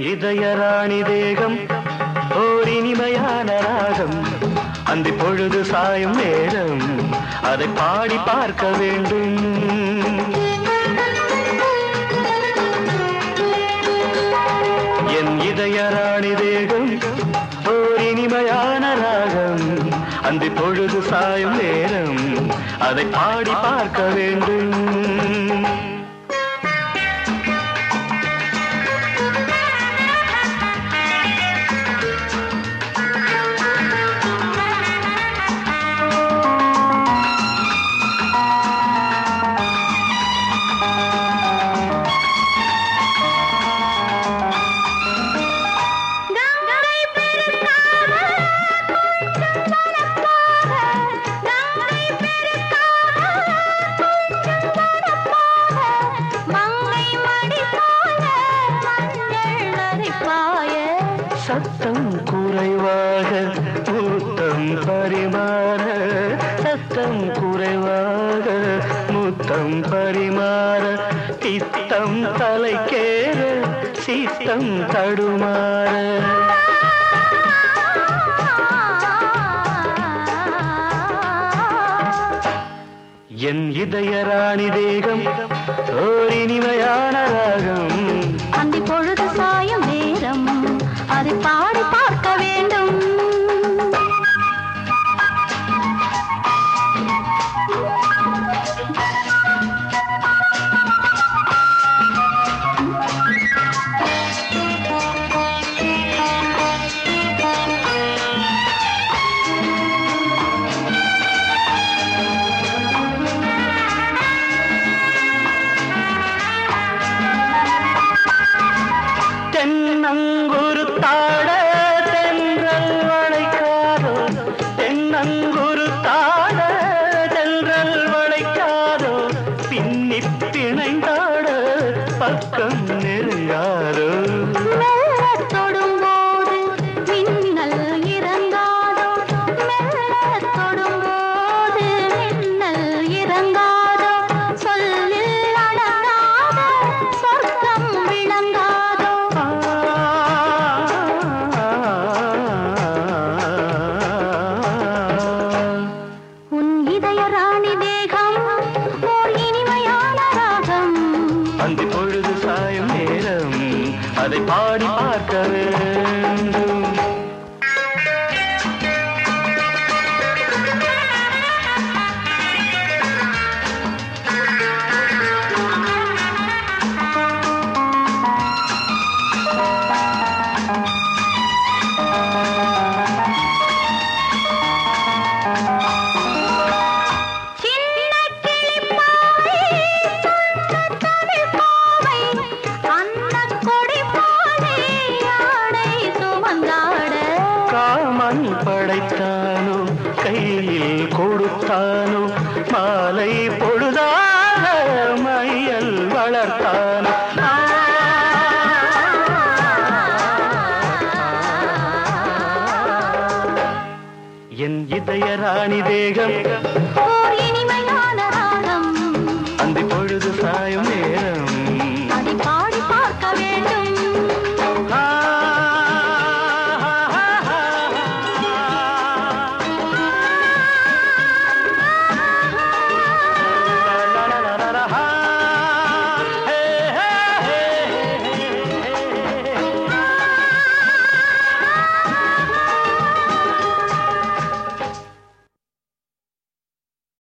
இதய ராணி தேகம் ஓர் இனிமையான ராகம் அந்த பொழுது சாயும் நேரம் அதை பாடி பார்க்க வேண்டும் என் இதய ராணி தேகம் ஓர் இனிமையான ராகம் அந்த பொழுது சாயும் நேரம் அதை பாடி பார்க்க வேண்டும் கங்கை பெருக்காக கொஞ்சம் வரப்பாக கங்கை பெருக்காக கொஞ்சம் வரப்பாக மங்கை மடி போல மஞ்சள் அரைப்பாய சத்தம் குறைவாக முத்தம் பரிமாற சத்தம் குறைவாக முத்தம் பரிமாற பித்தம் தலைக்கேற சித்தம் தடுமாற என் இதய ராணி தேகம் ஓர் இனிமையான ராகம் அந்தி பொழுது சாயும் நேரம் அதை பாடி பார்க்க வேண்டும் தென்னங்குரு தாட தென்றல் வளைக்காதோ தென்னங்குரு தாட தென்றல் வளைக்காதோ பின்னி பிணைந்தாட பக்கம் நெருங்காதோ மெல்லத் தொடும்போது மின்னல் இறங்காதோ மெல்லத் தொடும்போது மின்னல் இறங்காதோ சொல்லில் அடங்காத சொர்க்கம் விளங்காதோ உன் இதய ராணி தேகம் ஓர் இனிமையான ராகம் அந்த பொழுது சாயும் நேரம் அதை பாடி பார்க்க வேண்டும் சின்ன கிளிப்பாவை சொன்ன தமிழ் பாவை அன்னக் கொடி போலே ஆடை சுமந்தாட காமன் படைத்தானோ கையில் கொடுத்தானோ மாலை பொழுதாக மையல் வளர்த்தானோ ஆ. என் இதய ராணி தேகம் ஓர் இனிமையான ராகம் அந்த பொழுது சாயும் நேரம்